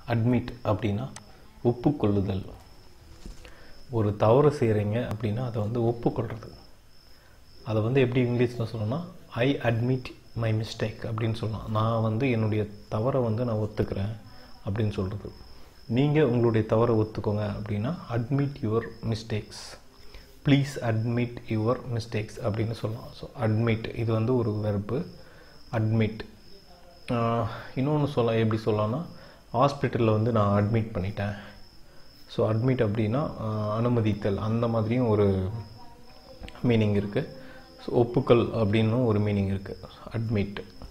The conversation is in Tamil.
அட்மிட் அப்படின்னா ஒப்புக்கொள்ளுதல் ஒரு தவறு செய்கிறீங்க அப்படின்னா அதை வந்து ஒப்புக்கொள்கிறது அதை வந்து எப்படி இங்கிலீஷில் சொல்லணும்னா ஐ அட்மிட் மை மிஸ்டேக் அப்படின்னு சொல்லலாம் நான் வந்து என்னுடைய தவறை வந்து நான் ஒத்துக்கிறேன் அப்படின்னு சொல்கிறது நீங்கள் உங்களுடைய தவறை ஒத்துக்கோங்க அப்படின்னா admit your mistakes please admit your mistakes அப்படின்னு சொல்லலாம் ஸோ அட்மிட் இது வந்து ஒரு வெர்பு அட்மிட் இன்னொன்று சொல்ல எப்படி சொல்லலாம்னா ஹாஸ்பிட்டலில் வந்து நான் அட்மிட் பண்ணிட்டேன் ஸோ அட்மிட் அப்படின்னா ஆஹ், அனுமதித்தல் அந்த மாதிரியும் ஒரு மீனிங் இருக்குது ஸோ ஒப்புக்கல் அப்படின்னும் ஒரு மீனிங் இருக்குது அட்மிட்